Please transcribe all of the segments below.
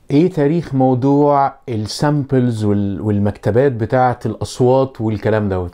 ايه تاريخ موضوع السامبلز والمكتبات بتاعه الاصوات والكلام دوت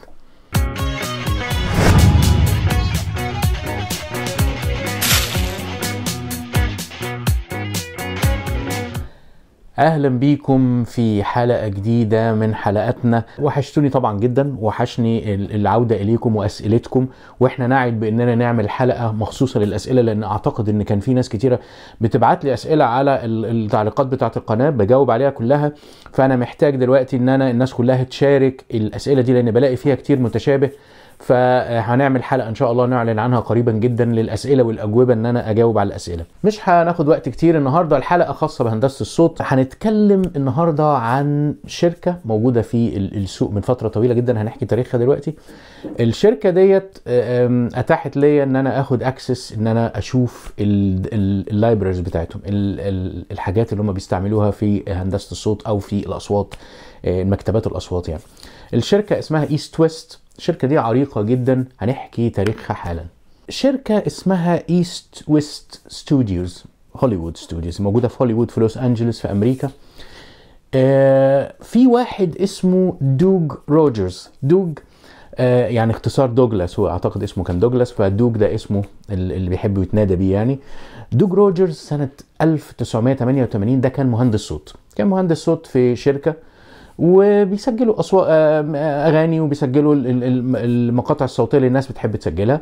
اهلا بيكم في حلقه جديده من حلقاتنا وحشتوني طبعا جدا وحشني العوده اليكم واسئلتكم واحنا نعد باننا نعمل حلقه مخصوصه للاسئله لان اعتقد ان كان في ناس كتيره بتبعت لي اسئله على التعليقات بتاعه القناه بجاوب عليها كلها فانا محتاج دلوقتي ان انا الناس كلها تشارك الاسئله دي لان بلاقي فيها كتير متشابه فهنعمل حلقه ان شاء الله نعلن عنها قريبا جدا للاسئله والاجوبه ان انا اجاوب على الاسئله مش هناخد وقت كتير النهارده الحلقه خاصه بهندسه الصوت هنتكلم النهارده عن شركه موجوده في السوق من فتره طويله جدا هنحكي تاريخها دلوقتي الشركه ديت اتاحت ليا ان انا اخد اكسس ان انا اشوف اللايبرز بتاعتهم الحاجات اللي هم بيستعملوها في هندسه الصوت او في الاصوات مكتبات الاصوات يعني الشركه اسمها ايست ويست الشركة دي عريقة جدا هنحكي تاريخها حالا شركة اسمها ايست ويست ستوديوز هوليوود ستوديوز موجودة في هوليوود في لوس أنجلوس في أمريكا آه في واحد اسمه دوج روجرز دوج آه يعني اختصار دوجلاس هو اعتقد اسمه كان دوجلاس فدوج ده اسمه اللي بيحب يتنادى بيه يعني دوج روجرز سنة 1988 ده كان مهندس صوت كان مهندس صوت في شركة وبيسجلوا اصوات اغاني وبيسجلوا المقاطع الصوتيه اللي الناس بتحب تسجلها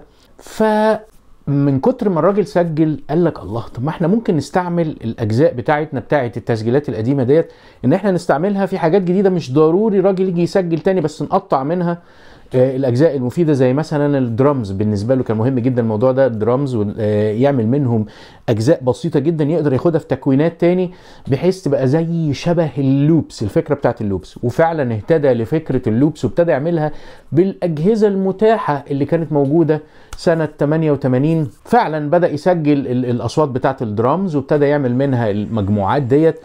فمن كتر ما الراجل سجل قال لك الله طب ما احنا ممكن نستعمل الاجزاء بتاعتنا بتاعت التسجيلات القديمه ديت ان احنا نستعملها في حاجات جديده مش ضروري راجل يجي يسجل تاني بس نقطع منها الاجزاء المفيده زي مثلا الدرامز بالنسبه له كان مهم جدا الموضوع ده الدرامز يعمل منهم اجزاء بسيطه جدا يقدر ياخدها في تكوينات تاني بحيث تبقى زي شبه اللوبس الفكره بتاعت اللوبس وفعلا اهتدى لفكره اللوبس وابتدى يعملها بالاجهزه المتاحه اللي كانت موجوده سنه 88 فعلا بدا يسجل الاصوات بتاعت الدرامز وابتدى يعمل منها المجموعات ديت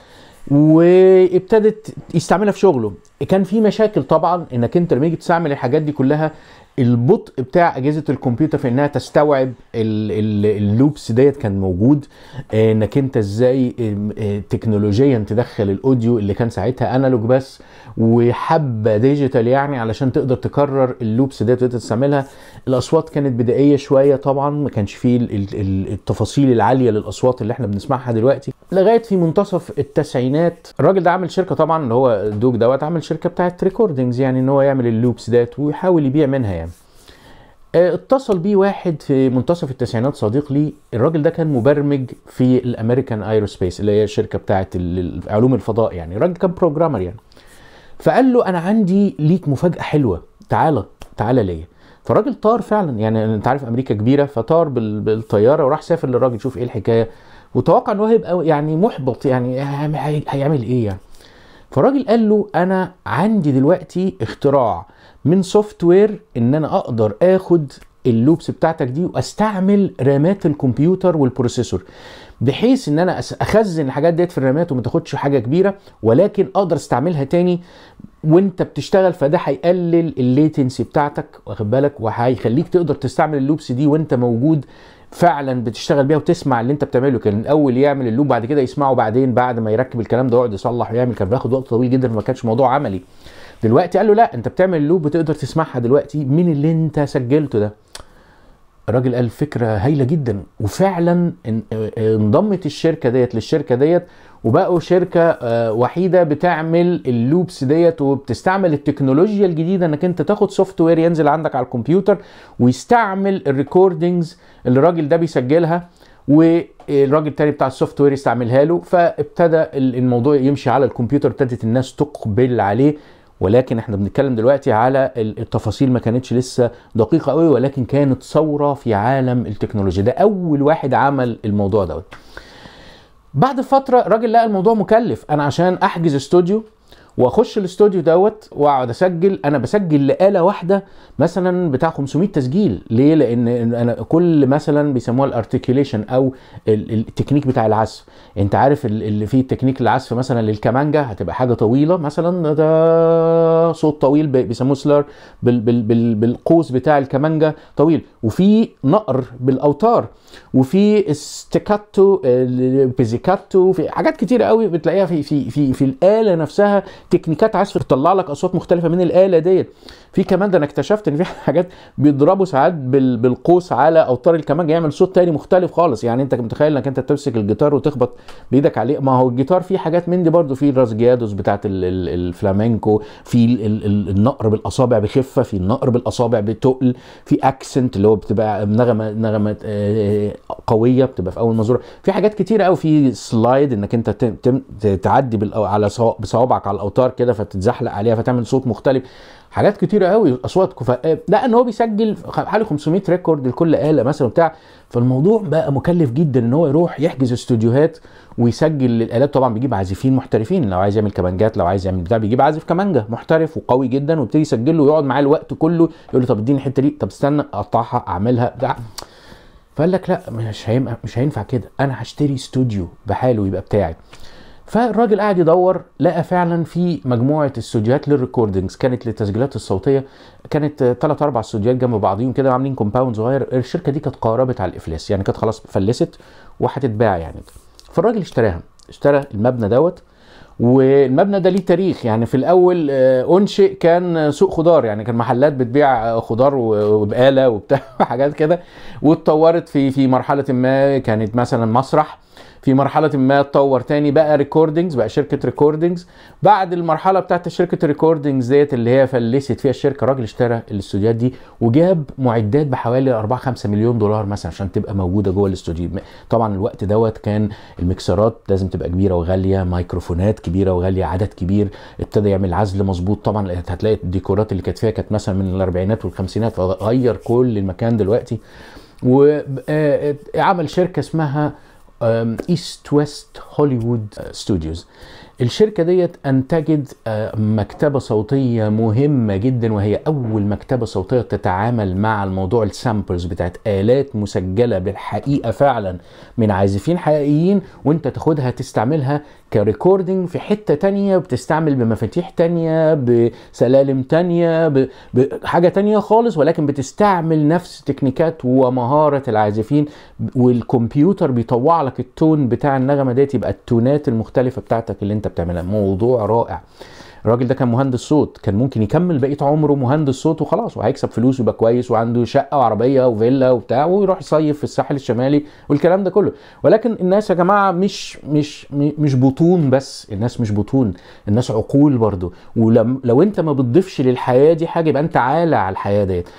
وابتدت يستعملها في شغله كان في مشاكل طبعا انك انت لما تيجي تستعمل الحاجات دي كلها البطء بتاع اجهزه الكمبيوتر في انها تستوعب اللوبس ديت كان موجود انك انت ازاي تكنولوجيا تدخل الاوديو اللي كان ساعتها انالوج بس وحبه ديجيتال يعني علشان تقدر تكرر اللوبس ديت وتقدر تستعملها الاصوات كانت بدائيه شويه طبعا ما كانش فيه التفاصيل العاليه للاصوات اللي احنا بنسمعها دلوقتي لغايه في منتصف التسعينات الراجل ده عامل شركه طبعا اللي هو دوج دوت عامل شركه بتاعت ريكوردنجز يعني ان هو يعمل اللوبس ديت ويحاول يبيع منها يعني اتصل بيه واحد في منتصف التسعينات صديق لي الراجل ده كان مبرمج في الامريكان ايروسبيس اللي هي الشركه بتاعت علوم الفضاء يعني الراجل كان بروجرامر يعني فقال له انا عندي ليك مفاجاه حلوه تعالى تعالى ليا فالراجل طار فعلا يعني انت عارف امريكا كبيره فطار بالطياره وراح سافر للراجل يشوف ايه الحكايه وتوقع ان هو هيبقى يعني محبط يعني هيعمل ايه يعني فالراجل قال له انا عندي دلوقتي اختراع من سوفت وير ان انا اقدر اخد اللوبس بتاعتك دي واستعمل رامات الكمبيوتر والبروسيسور بحيث ان انا اخزن الحاجات ديت في الرامات وما تاخدش حاجه كبيره ولكن اقدر استعملها تاني وانت بتشتغل فده هيقلل الليتنسي بتاعتك واخد بالك وهيخليك تقدر تستعمل اللوبس دي وانت موجود فعلا بتشتغل بيها وتسمع اللي انت بتعمله كان الاول يعمل اللوب بعد كده يسمعه بعدين بعد ما يركب الكلام ده يقعد يصلح ويعمل كان بياخد وقت طويل جدا فما كانش موضوع عملي دلوقتي قال له لا انت بتعمل اللوب وتقدر تسمعها دلوقتي من اللي انت سجلته ده الراجل قال فكره هايله جدا وفعلا انضمت الشركه ديت للشركه ديت وبقوا شركه وحيده بتعمل اللوبس ديت وبتستعمل التكنولوجيا الجديده انك انت تاخد سوفت وير ينزل عندك على الكمبيوتر ويستعمل الريكوردنجز اللي الراجل ده بيسجلها والراجل التاني بتاع السوفت وير يستعملها له فابتدى الموضوع يمشي على الكمبيوتر ابتدت الناس تقبل عليه ولكن احنا بنتكلم دلوقتي على التفاصيل ما كانتش لسه دقيقه قوي ولكن كانت ثوره في عالم التكنولوجيا ده اول واحد عمل الموضوع دوت بعد فتره الراجل لقى الموضوع مكلف انا عشان احجز استوديو واخش الاستوديو دوت واقعد اسجل انا بسجل لاله واحده مثلا بتاع 500 تسجيل ليه لان انا كل مثلا بيسموها الارتكيوليشن او ال- التكنيك بتاع العزف انت عارف ال- اللي فيه تكنيك العزف مثلا للكمانجا هتبقى حاجه طويله مثلا ده صوت طويل بي- بيسموه سلار بال بال بال بالقوس بتاع الكمانجا طويل وفي نقر بالاوتار وفي ستيكاتو بيزيكاتو في حاجات كتير قوي بتلاقيها في في في في الاله نفسها تكنيكات عزف تطلع لك اصوات مختلفه من الاله ديت في كمان ده انا اكتشفت ان في حاجات بيضربوا ساعات بال- بالقوس على اوتار الكمانجا يعمل صوت تاني مختلف خالص يعني انت متخيل انك انت تمسك الجيتار وتخبط بايدك عليه ما هو الجيتار فيه حاجات من دي برضو في الراسجيادوس بتاعت ال- ال- الفلامينكو في ال- ال- ال- النقر بالاصابع بخفه في النقر بالاصابع بتقل في اكسنت اللي هو بتبقى نغمه نغمه آه، قويه بتبقى في اول مزوره في حاجات كتيره قوي في سلايد انك انت تم- تم- تعدي بال- على صوا- بصوابعك على الاوتار كده فتتزحلق عليها فتعمل صوت مختلف حاجات كتيره قوي اصوات كفاء لا ان هو بيسجل حوالي 500 ريكورد لكل اله مثلا بتاع فالموضوع بقى مكلف جدا ان هو يروح يحجز استوديوهات ويسجل الالات طبعا بيجيب عازفين محترفين لو عايز يعمل كمانجات لو عايز يعمل بتاع بيجيب عازف كمانجا محترف وقوي جدا ويبتدي يسجل له ويقعد معاه الوقت كله يقول له طب اديني الحته دي طب استنى اقطعها اعملها بتاع فقال لك لا مش هينفع مش هينفع كده انا هشتري استوديو بحاله يبقى بتاعي فالراجل قاعد يدور لقى فعلا في مجموعه استوديوهات للريكوردنجز كانت للتسجيلات الصوتيه كانت ثلاث اربع استوديوهات جنب بعضيهم كده عاملين كومباوند صغير الشركه دي كانت قاربت على الافلاس يعني كانت خلاص فلست وهتتباع يعني فالراجل اشتراها اشترى المبنى دوت والمبنى ده ليه تاريخ يعني في الاول آه، انشئ كان سوق خضار يعني كان محلات بتبيع آه، خضار و- وبقاله وبتاع حاجات كده واتطورت في في مرحله ما كانت مثلا مسرح في مرحلة ما اتطور تاني بقى ريكوردنجز بقى شركة ريكوردنجز بعد المرحلة بتاعت شركة ريكوردنجز ديت اللي هي فلست فيها الشركة الراجل اشترى الاستوديوهات دي وجاب معدات بحوالي 4 5 مليون دولار مثلا عشان تبقى موجودة جوه الاستوديو طبعا الوقت دوت كان المكسرات لازم تبقى كبيرة وغالية ميكروفونات كبيرة وغالية عدد كبير ابتدى يعمل عزل مظبوط طبعا هتلاقي الديكورات اللي كانت فيها كانت مثلا من الاربعينات والخمسينات فغير كل المكان دلوقتي وعمل شركة اسمها ايست ويست هوليوود ستوديوز الشركة ديت أنتجت آه، مكتبة صوتية مهمة جدا وهي أول مكتبة صوتية تتعامل مع الموضوع السامبلز بتاعت آلات مسجلة بالحقيقة فعلا من عازفين حقيقيين وانت تاخدها تستعملها كريكوردنج في حتة تانية بتستعمل بمفاتيح تانية بسلالم تانية ب- بحاجة تانية خالص ولكن بتستعمل نفس تكنيكات ومهارة العازفين والكمبيوتر بيطوع لك التون بتاع النغمة ديت يبقى التونات المختلفة بتاعتك اللي انت بتعملها موضوع رائع الراجل ده كان مهندس صوت كان ممكن يكمل بقيه عمره مهندس صوت وخلاص وهيكسب فلوس ويبقى كويس وعنده شقه وعربيه وفيلا وبتاع ويروح يصيف في الساحل الشمالي والكلام ده كله ولكن الناس يا جماعه مش مش م- مش بطون بس الناس مش بطون الناس عقول برضو ولو انت ما بتضيفش للحياه دي حاجه يبقى انت عالة على الحياه ديت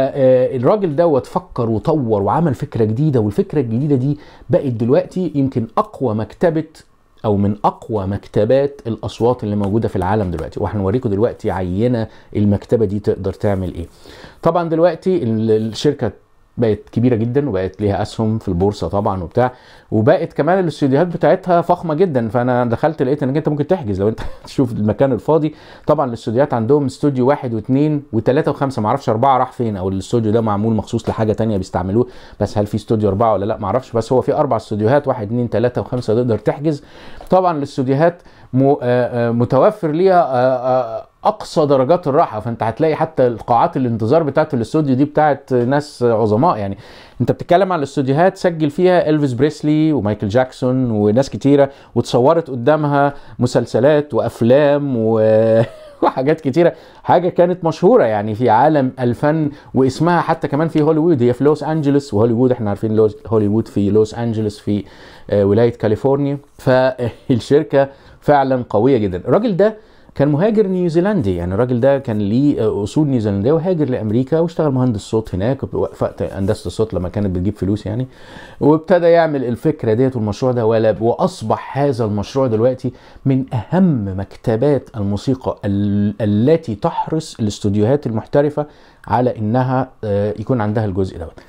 فالراجل دوت فكر وطور وعمل فكره جديده والفكره الجديده دي بقت دلوقتي يمكن اقوى مكتبه او من اقوى مكتبات الاصوات اللي موجوده في العالم دلوقتي وهنوريكم دلوقتي عينه المكتبه دي تقدر تعمل ايه طبعا دلوقتي ال- الشركه بقت كبيره جدا وبقت ليها اسهم في البورصه طبعا وبتاع وبقت كمان الاستوديوهات بتاعتها فخمه جدا فانا دخلت لقيت انك انت ممكن تحجز لو انت تشوف المكان الفاضي طبعا الاستوديوهات عندهم استوديو واحد واثنين وثلاثه وخمسه معرفش اربعه راح فين او الاستوديو ده معمول مخصوص لحاجه تانية بيستعملوه بس هل في استوديو اربعه ولا لا معرفش بس هو في اربع استوديوهات واحد اثنين ثلاثه وخمسه تقدر تحجز طبعا الاستوديوهات م- آه، آه، متوفر ليها آه، آه، اقصى درجات الراحه فانت هتلاقي حتى القاعات الانتظار بتاعت الاستوديو دي بتاعت ناس عظماء يعني انت بتتكلم عن الاستوديوهات سجل فيها الفيس بريسلي ومايكل جاكسون وناس كتيره واتصورت قدامها مسلسلات وافلام و وحاجات كتيرة حاجة كانت مشهورة يعني في عالم الفن واسمها حتى كمان في هوليوود هي في لوس أنجلوس وهوليوود احنا عارفين لوس هوليوود في لوس أنجلوس في آه، ولاية كاليفورنيا فالشركة فعلا قوية جدا الراجل ده كان مهاجر نيوزيلندي يعني الراجل ده كان ليه آه، اصول نيوزيلنديه وهاجر لامريكا واشتغل مهندس صوت هناك وقت هندسه الصوت لما كانت بتجيب فلوس يعني وابتدى يعمل الفكره ديت والمشروع ده ولا واصبح هذا المشروع دلوقتي من اهم مكتبات الموسيقى ال- التي تحرص الاستوديوهات المحترفه على انها آه، يكون عندها الجزء دوت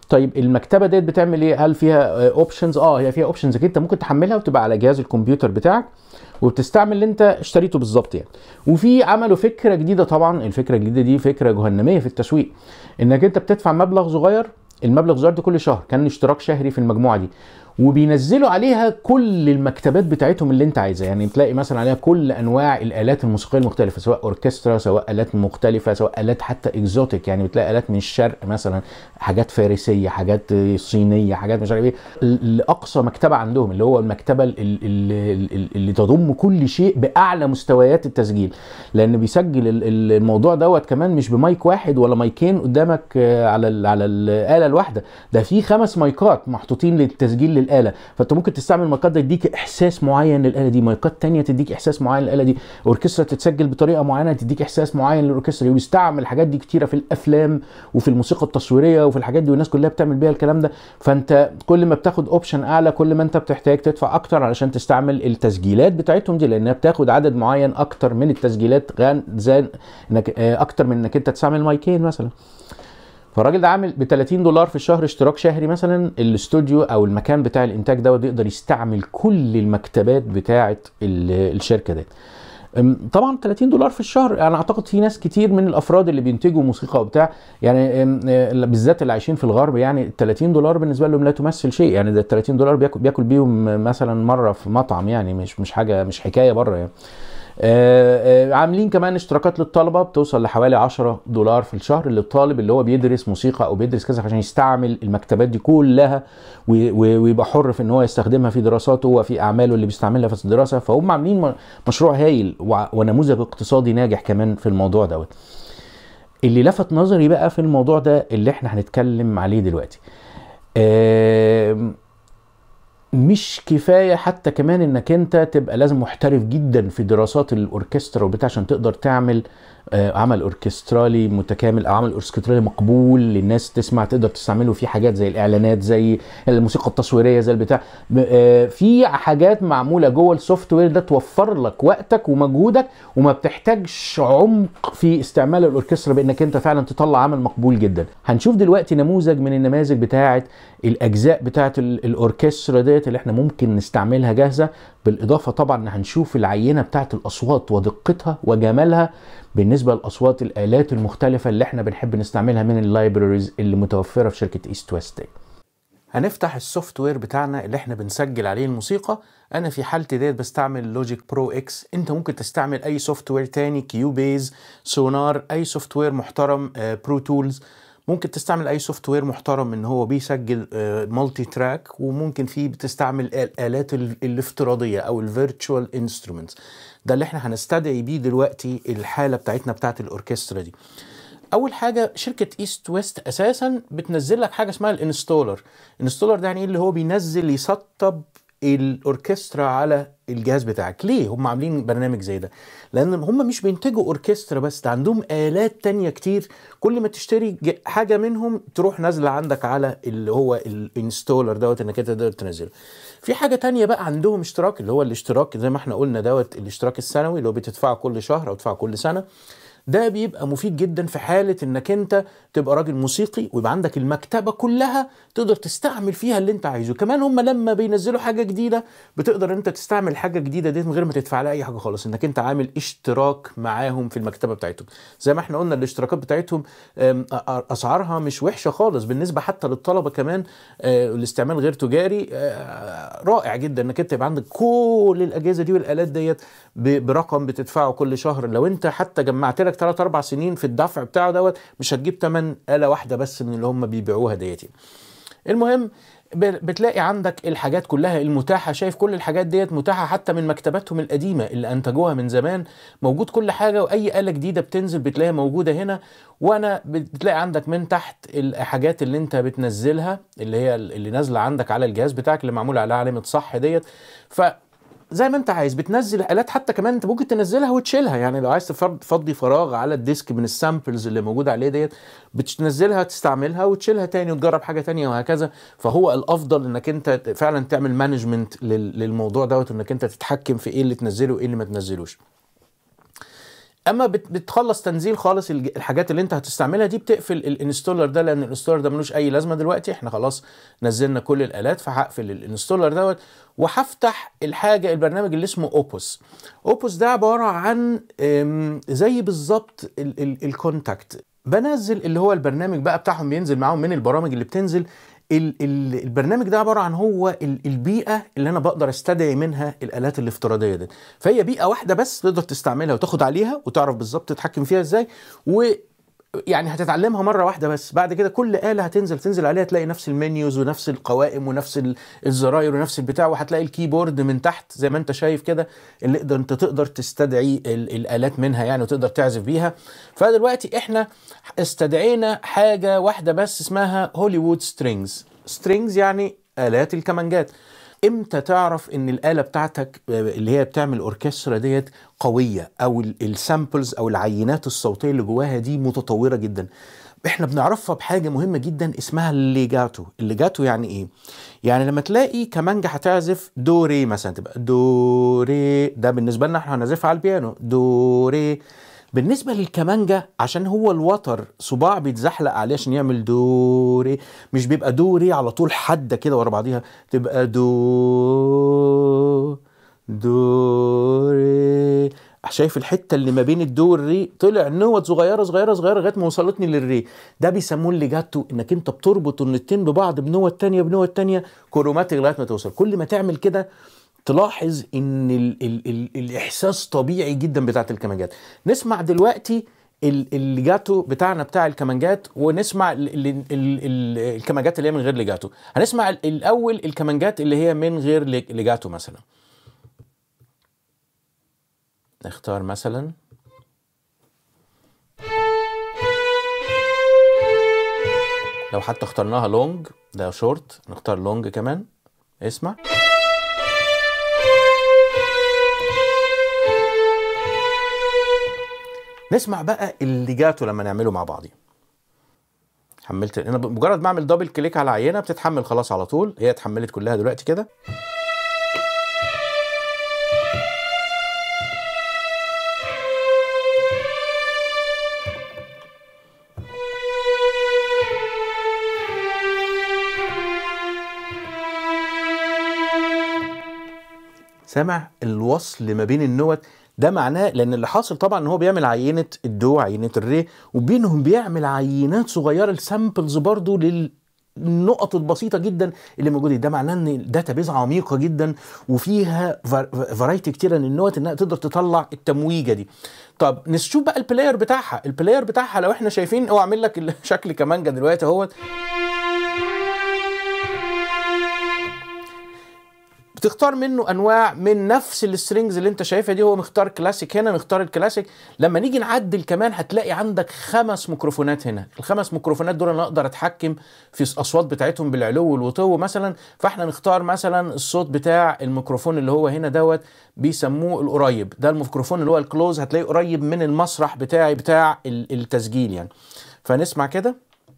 طيب المكتبه ديت بتعمل ايه هل فيها اوبشنز اه هي فيها اوبشنز انت ممكن تحملها وتبقى على جهاز الكمبيوتر بتاعك وبتستعمل اللي انت اشتريته بالظبط يعني وفي عملوا فكره جديده طبعا الفكره الجديده دي فكره جهنميه في التسويق انك انت بتدفع مبلغ صغير المبلغ الصغير ده كل شهر كان اشتراك شهري في المجموعه دي وبينزلوا عليها كل المكتبات بتاعتهم اللي انت عايزها يعني تلاقي مثلا عليها كل انواع الالات الموسيقيه المختلفه سواء اوركسترا سواء الات مختلفه سواء الات حتى اكزوتيك يعني بتلاقي الات من الشرق مثلا حاجات فارسيه حاجات صينيه حاجات مش عارف ايه لاقصى مكتبه عندهم اللي هو المكتبه اللي, اللي, اللي تضم كل شيء باعلى مستويات التسجيل لان بيسجل الموضوع دوت كمان مش بمايك واحد ولا مايكين قدامك على على الاله الواحده ده في خمس مايكات محطوطين للتسجيل للاله فانت ممكن تستعمل مايكات ده يديك احساس معين للاله دي مايكات تانية تديك احساس معين للاله دي اوركسترا تتسجل بطريقه معينه تديك احساس معين للاوركسترا ويستعمل الحاجات دي كتيره في الافلام وفي الموسيقى التصويريه وفي الحاجات دي والناس كلها بتعمل بيها الكلام ده فانت كل ما بتاخد اوبشن اعلى كل ما انت بتحتاج تدفع اكتر علشان تستعمل التسجيلات بتاعتهم دي لانها بتاخد عدد معين اكتر من التسجيلات غان زي انك اكتر من انك انت تستعمل مايكين مثلا فالراجل ده عامل ب 30 دولار في الشهر اشتراك شهري مثلا الاستوديو او المكان بتاع الانتاج دوت يقدر يستعمل كل المكتبات بتاعه الشركه دي طبعا 30 دولار في الشهر انا اعتقد في ناس كتير من الافراد اللي بينتجوا موسيقى وبتاع يعني بالذات اللي عايشين في الغرب يعني 30 دولار بالنسبه لهم لا تمثل شيء يعني ده 30 دولار بياكل بياكل بيهم مثلا مره في مطعم يعني مش مش حاجه مش حكايه بره يعني آآ آآ عاملين كمان اشتراكات للطلبه بتوصل لحوالي 10 دولار في الشهر للطالب اللي هو بيدرس موسيقى او بيدرس كذا عشان يستعمل المكتبات دي كلها ويبقى حر في ان هو يستخدمها في دراساته وفي اعماله اللي بيستعملها في الدراسه فهم عاملين مشروع هايل ونموذج اقتصادي ناجح كمان في الموضوع دوت اللي لفت نظري بقى في الموضوع ده اللي احنا هنتكلم عليه دلوقتي مش كفايه حتى كمان انك انت تبقى لازم محترف جدا في دراسات الاوركسترا وبتاع عشان تقدر تعمل عمل اوركسترالي متكامل او عمل اوركسترالي مقبول للناس تسمع تقدر تستعمله في حاجات زي الاعلانات زي الموسيقى التصويريه زي البتاع في حاجات معموله جوه السوفت وير ده توفر لك وقتك ومجهودك وما بتحتاجش عمق في استعمال الاوركسترا بانك انت فعلا تطلع عمل مقبول جدا هنشوف دلوقتي نموذج من النماذج بتاعه الاجزاء بتاعه الاوركسترا ديت اللي احنا ممكن نستعملها جاهزه بالاضافه طبعا ان هنشوف العينه بتاعه الاصوات ودقتها وجمالها بالنسبه لاصوات الالات المختلفه اللي احنا بنحب نستعملها من اللايبراريز اللي متوفره في شركه ايست ويست دي. هنفتح السوفت وير بتاعنا اللي احنا بنسجل عليه الموسيقى انا في حالتي ديت بستعمل لوجيك برو اكس انت ممكن تستعمل اي سوفت وير تاني كيو بيز سونار اي سوفت وير محترم برو تولز ممكن تستعمل اي سوفت وير محترم ان هو بيسجل مالتي تراك وممكن فيه بتستعمل الالات الافتراضيه او الفيرتشوال انسترومنتس ده اللي احنا هنستدعي بيه دلوقتي الحاله بتاعتنا بتاعت الاوركسترا دي اول حاجه شركه ايست ويست اساسا بتنزل لك حاجه اسمها الانستولر الانستولر ده يعني ايه اللي هو بينزل يسطب الاوركسترا على الجهاز بتاعك ليه هم عاملين برنامج زي ده لان هم مش بينتجوا اوركسترا بس ده عندهم الات تانية كتير كل ما تشتري حاجه منهم تروح نازله عندك على اللي هو الانستولر دوت انك انت تقدر تنزله في حاجه تانية بقى عندهم اشتراك اللي هو الاشتراك زي ما احنا قلنا دوت الاشتراك السنوي اللي هو بتدفعه كل شهر او تدفعه كل سنه ده بيبقى مفيد جدا في حاله انك انت تبقى راجل موسيقي ويبقى عندك المكتبه كلها تقدر تستعمل فيها اللي انت عايزه كمان هم لما بينزلوا حاجه جديده بتقدر انت تستعمل حاجه جديده دي من غير ما تدفع لها اي حاجه خالص انك انت عامل اشتراك معاهم في المكتبه بتاعتهم زي ما احنا قلنا الاشتراكات بتاعتهم اسعارها مش وحشه خالص بالنسبه حتى للطلبه كمان الاستعمال غير تجاري رائع جدا انك انت يبقى عندك كل الاجهزه دي والالات ديت برقم بتدفعه كل شهر لو انت حتى جمعت لك 3 4 سنين في الدفع بتاعه دوت مش هتجيب ثمن آلة واحدة بس من اللي هم بيبيعوها ديت المهم بتلاقي عندك الحاجات كلها المتاحه شايف كل الحاجات ديت متاحه حتى من مكتباتهم القديمه اللي انتجوها من زمان موجود كل حاجه واي اله جديده بتنزل بتلاقيها موجوده هنا وانا بتلاقي عندك من تحت الحاجات اللي انت بتنزلها اللي هي اللي نازله عندك على الجهاز بتاعك اللي معمول عليها علامه صح ديت ف زي ما انت عايز بتنزل الات حتى كمان انت ممكن تنزلها وتشيلها يعني لو عايز تفضي فراغ على الديسك من السامبلز اللي موجوده عليه ديت بتنزلها تستعملها وتشيلها تاني وتجرب حاجه تانية وهكذا فهو الافضل انك انت فعلا تعمل مانجمنت للموضوع دوت انك انت تتحكم في ايه اللي تنزله وايه اللي ما تنزلوش اما بت- بتخلص تنزيل خالص الج- الحاجات اللي انت هتستعملها دي بتقفل الانستولر ده لان الانستولر ده ملوش اي لازمه دلوقتي احنا خلاص نزلنا كل الالات فهقفل الانستولر دوت وهفتح الحاجه البرنامج اللي اسمه اوبوس اوبوس ده عباره عن أم، زي بالظبط ال- ال- الكونتاكت بنزل اللي هو البرنامج بقى بتاعهم بينزل معاهم من البرامج اللي بتنزل ال- ال- البرنامج ده عباره عن هو ال- البيئه اللي انا بقدر استدعي منها الالات الافتراضيه دي فهي بيئه واحده بس تقدر تستعملها وتاخد عليها وتعرف بالظبط تتحكم فيها ازاي و يعني هتتعلمها مره واحده بس بعد كده كل اله هتنزل تنزل عليها تلاقي نفس المنيوز ونفس القوائم ونفس ال- الزراير ونفس البتاع وهتلاقي الكيبورد من تحت زي ما انت شايف كده اللي اقدر انت تقدر تستدعي ال- الالات منها يعني وتقدر تعزف بيها فدلوقتي احنا استدعينا حاجه واحده بس اسمها هوليوود سترينجز سترينجز يعني الات الكمانجات امتى تعرف ان الاله بتاعتك اللي هي بتعمل اوركسترا ديت قويه او السامبلز او العينات الصوتيه اللي جواها دي متطوره جدا احنا بنعرفها بحاجه مهمه جدا اسمها الليجاتو الليجاتو يعني ايه يعني لما تلاقي كمانجه هتعزف دو ري مثلا تبقى دو ري ده بالنسبه لنا احنا هنعزفها على البيانو دو ري بالنسبة للكمانجة عشان هو الوتر صباع بيتزحلق عليه عشان يعمل دو ري مش بيبقى دو ري على طول حدة كده ورا بعضيها تبقى دو دو ري شايف الحتة اللي ما بين الدو والري طلع نوت صغيرة صغيرة صغيرة لغاية ما وصلتني للري ده بيسموه الليجاتو انك انت بتربط النتين ببعض بنوت تانية بنوت تانية كروماتيك لغاية ما توصل كل ما تعمل كده تلاحظ ان ال ال ال الاحساس طبيعي جدا بتاعت الكمانجات نسمع دلوقتي ال- الليجاتو بتاعنا بتاع الكمانجات ونسمع ال ال ال ال الكمانجات اللي هي من غير ليجاتو هنسمع ال- الاول الكمانجات اللي هي من غير لي- ليجاتو مثلا نختار مثلا لو حتى اخترناها لونج ده شورت نختار لونج كمان اسمع نسمع بقى الليجاتو لما نعمله مع بعض حملت انا مجرد ما اعمل دبل كليك على عينه بتتحمل خلاص على طول هي اتحملت كلها دلوقتي كده سامع الوصل ما بين النوت ده معناه لان اللي حاصل طبعا ان هو بيعمل عينه الدو عينه الري وبينهم بيعمل عينات صغيره السامبلز برضو للنقط البسيطه جدا اللي موجوده ده معناه ان الداتابيز عميقه جدا وفيها فرايتي كتيره من النوت انها تقدر تطلع التمويجه دي طب نشوف بقى البلاير بتاعها البلاير بتاعها لو احنا شايفين هو عامل لك شكل كمانجا دلوقتي اهوت بتختار منه انواع من نفس السترينجز اللي انت شايفها دي هو مختار كلاسيك هنا نختار الكلاسيك لما نيجي نعدل كمان هتلاقي عندك خمس ميكروفونات هنا الخمس ميكروفونات دول انا اقدر اتحكم في الاصوات بتاعتهم بالعلو والوطو مثلا فاحنا نختار مثلا الصوت بتاع الميكروفون اللي هو هنا دوت بيسموه القريب ده الميكروفون اللي هو الكلوز هتلاقيه قريب من المسرح بتاعي بتاع التسجيل يعني فنسمع كده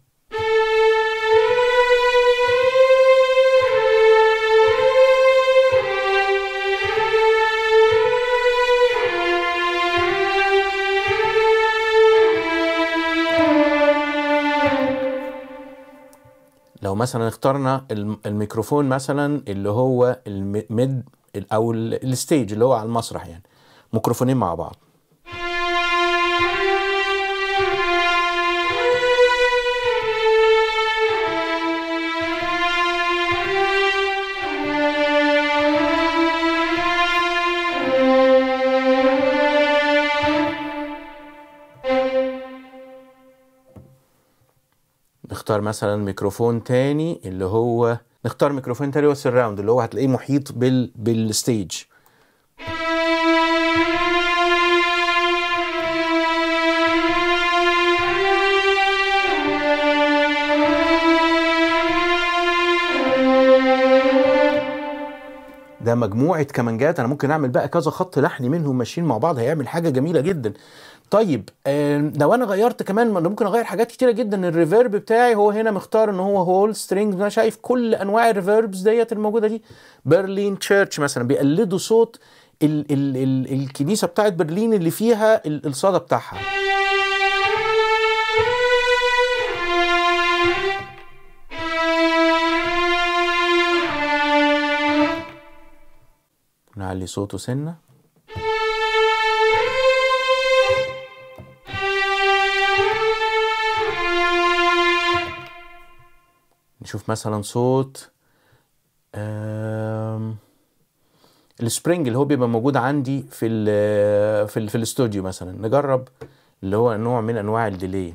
لو مثلا اخترنا الميكروفون مثلا اللي هو الميد او الستيج اللي هو على المسرح يعني ميكروفونين مع بعض نختار مثلا ميكروفون تاني اللي هو نختار ميكروفون تاني هو السراوند اللي هو هتلاقيه محيط بال بالستيج ده مجموعة كمانجات أنا ممكن أعمل بقى كذا خط لحني منهم ماشيين مع بعض هيعمل حاجة جميلة جدا طيب لو انا غيرت كمان ممكن اغير حاجات كتيره جدا الريفيرب بتاعي هو هنا مختار ان هو هول سترينج انا شايف كل انواع الريفيربز ديت الموجوده دي برلين تشيرش مثلا بيقلدوا صوت ال ال ال الكنيسه بتاعت برلين اللي فيها ال- الصدى بتاعها نعلي صوته سنه نشوف مثلا صوت آم، السبرينج اللي هو بيبقى موجود عندي في ال في ال في الاستوديو مثلا نجرب اللي هو نوع من انواع الديلي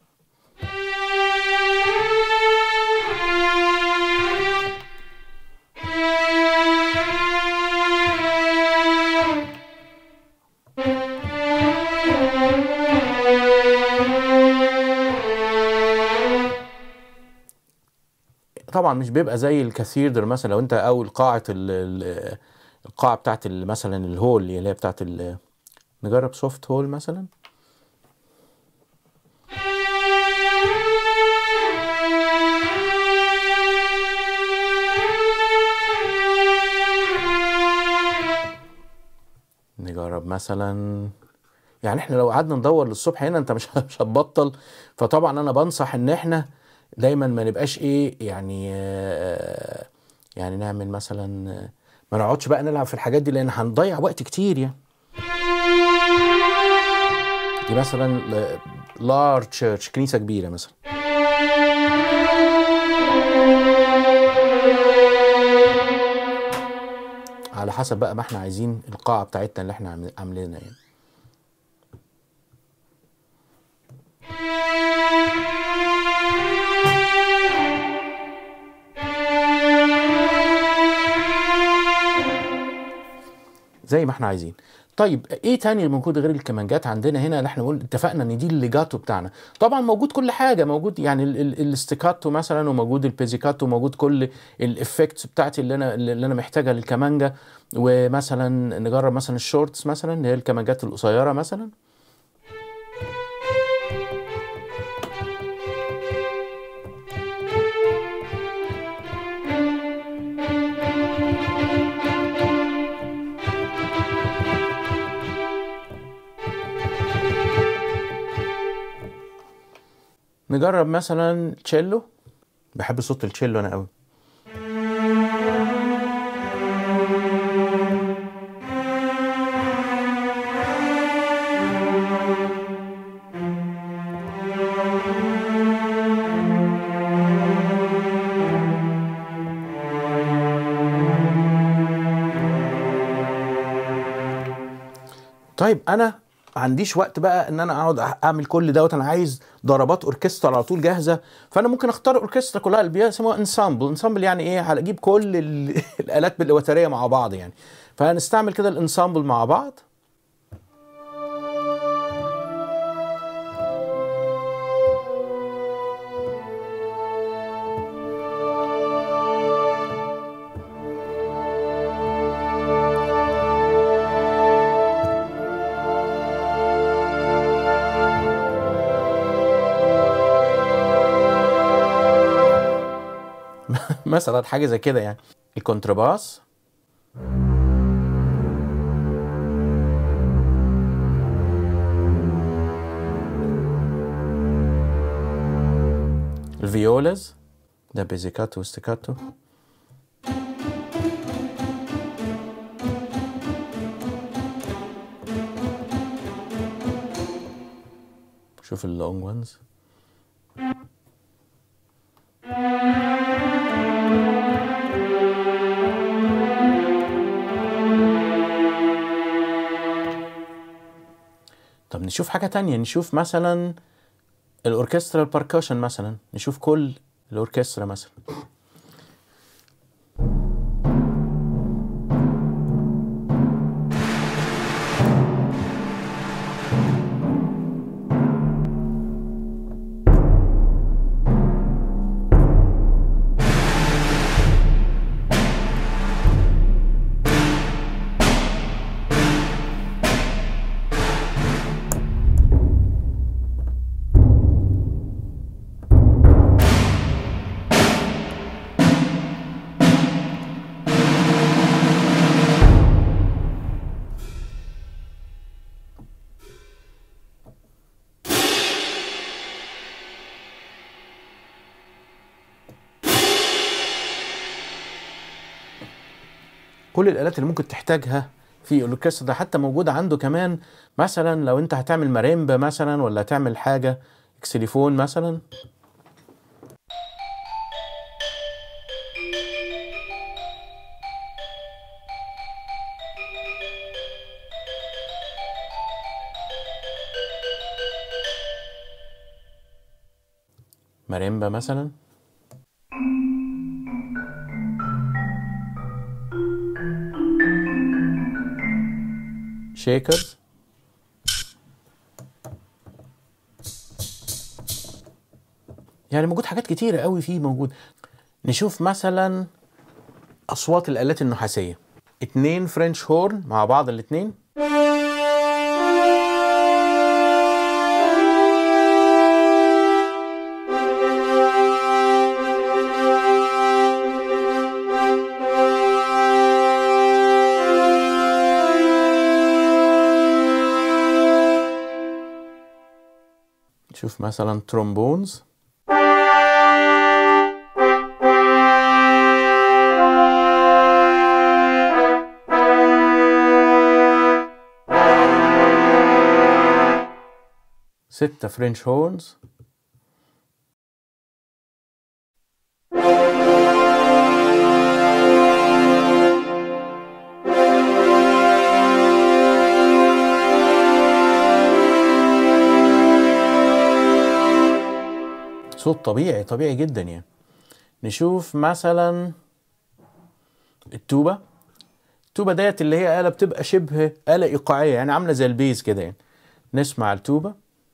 طبعا مش بيبقى زي الكاثيدر مثلا لو انت او القاعه ال- ال- القاعه بتاعت ال- مثلا الهول اللي هي بتاعت ال- نجرب سوفت هول مثلا نجرب مثلا يعني احنا لو قعدنا ندور للصبح هنا انت مش مش هتبطل فطبعا انا بنصح ان احنا دايما ما نبقاش ايه يعني آه، يعني نعمل مثلا آه، ما نقعدش بقى نلعب في الحاجات دي لان هنضيع وقت كتير يعني دي مثلا لارج تشيرش كنيسه كبيره مثلا على حسب بقى ما احنا عايزين القاعه بتاعتنا اللي احنا عامل- عاملينها يعني زي ما احنا عايزين طيب ايه تاني موجود غير الكمانجات عندنا هنا اللي احنا قلنا اتفقنا ان دي الليجاتو بتاعنا طبعا موجود كل حاجه موجود يعني ال- ال- الاستيكاتو مثلا وموجود البيزيكاتو وموجود كل الافكتس بتاعتي اللي انا اللي انا محتاجها للكمانجا ومثلا نجرب مثلا الشورتس مثلا اللي هي الكمانجات القصيره مثلا نجرب مثلا تشيلو بحب صوت التشيلو انا قوي طيب انا ما عنديش وقت بقى ان انا اقعد اعمل كل دوت انا عايز ضربات اوركسترا على طول جاهزه فانا ممكن اختار اوركسترا كلها اللي بيسموها انسامبل انسامبل يعني ايه هجيب كل ال- الالات بالوتريه مع بعض يعني فهنستعمل كده الانسامبل مع بعض مثلا حاجه زي كده يعني الكونترباس الفيولاز ده بيزيكاتو وستيكاتو شوف اللونج وانز طب نشوف حاجة تانية نشوف مثلا الأوركسترا البركشن مثلا نشوف كل الأوركسترا مثلا كل الالات اللي ممكن تحتاجها في الاوركسترا ده حتى موجوده عنده كمان مثلا لو انت هتعمل ماريمبا مثلا ولا هتعمل حاجه اكسليفون مثلا ماريمبا مثلا شيكرز يعني موجود حاجات كتيرة قوي فيه موجود نشوف مثلا أصوات الآلات النحاسية اتنين فرنش هورن مع بعض الاتنين نشوف مثلا ترومبونز ستة فرنش هورنز صوت طبيعي طبيعي جدا يعني نشوف مثلا التوبة التوبة ديت اللي هي آلة بتبقى شبه آلة إيقاعية يعني عاملة زي البيز كده يعني نسمع التوبة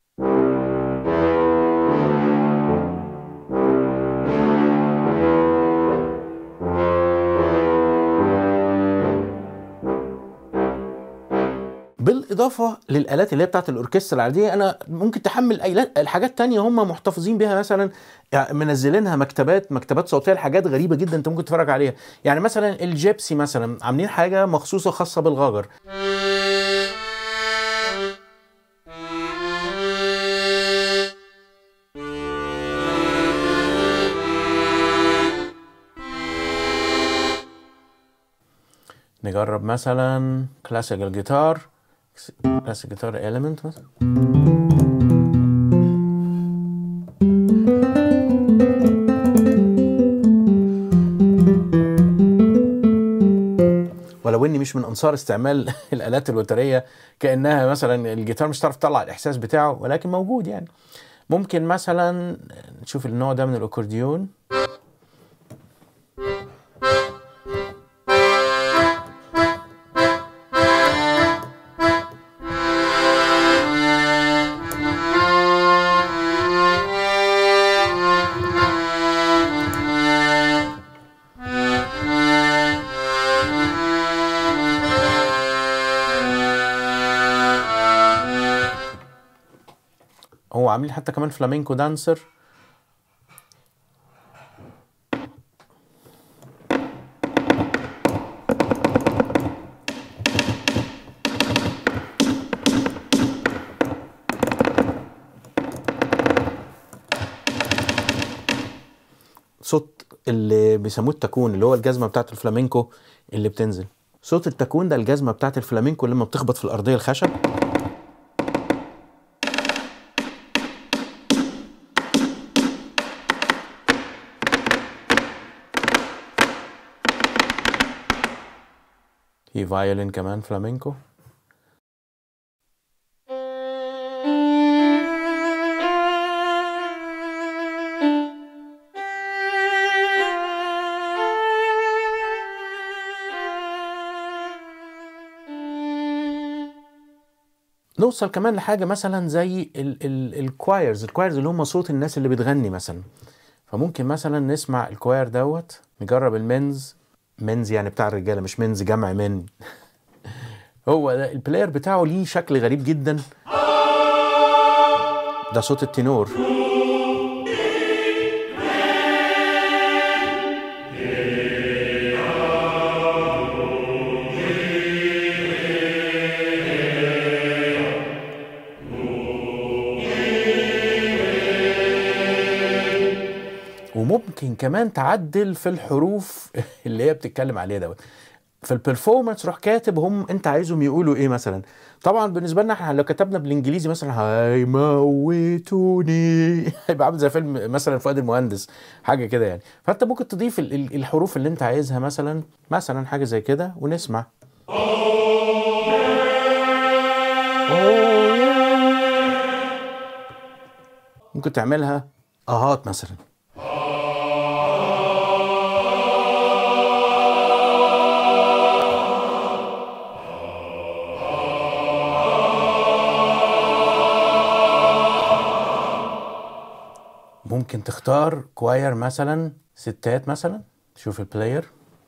بالاضافه للالات اللي هي بتاعت الاوركسترا العاديه انا ممكن تحمل آلات- الحاجات تانية هم محتفظين بيها مثلا يعني منزلينها مكتبات مكتبات صوتيه لحاجات غريبه جدا انت ممكن تتفرج عليها يعني مثلا الجيبسي مثلا عاملين حاجه مخصوصه خاصه بالغاجر نجرب مثلا كلاسيكال جيتار كلاسيك جيتار اليمنت مثلا ولو اني مش من انصار استعمال الالات الوتريه كانها مثلا الجيتار مش هتعرف تطلع الاحساس بتاعه ولكن موجود يعني ممكن مثلا نشوف النوع ده من الاكورديون هو عاملين حتى كمان فلامينكو دانسر صوت اللي بيسموه التكون اللي هو الجزمه بتاعت الفلامينكو اللي بتنزل صوت التكون ده الجزمه بتاعت الفلامينكو لما بتخبط في الارضيه الخشب في فايولين كمان فلامينكو نوصل كمان لحاجه مثلا زي الكوايرز الكوايرز اللي هم صوت الناس اللي بتغني مثلا فممكن مثلا نسمع الكواير دوت نجرب المنز منز يعني بتاع الرجاله مش منز جمع من هو ده البلاير بتاعه ليه شكل غريب جدا ده صوت التنور وممكن كمان تعدل في الحروف اللي هي بتتكلم عليها دوت في البرفورمانس روح كاتب هم انت عايزهم يقولوا ايه مثلا طبعا بالنسبه لنا احنا لو كتبنا بالانجليزي مثلا هيموتوني هيبقى عامل زي فيلم مثلا فؤاد المهندس حاجه كده يعني فانت ممكن تضيف ال- ال- الحروف اللي انت عايزها مثلا مثلا حاجه زي كده ونسمع ممكن تعملها اهات مثلا ممكن تختار كواير مثلا ستات مثلا شوف البلاير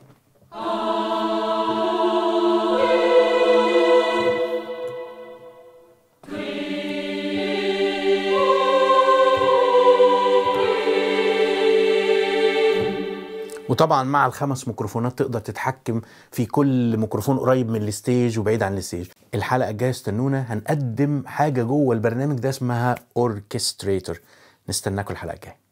وطبعا مع الخمس ميكروفونات تقدر تتحكم في كل ميكروفون قريب من الستيج وبعيد عن الستيج الحلقه الجايه استنونا هنقدم حاجه جوه البرنامج ده اسمها اوركستريتور نستناكم الحلقه الجايه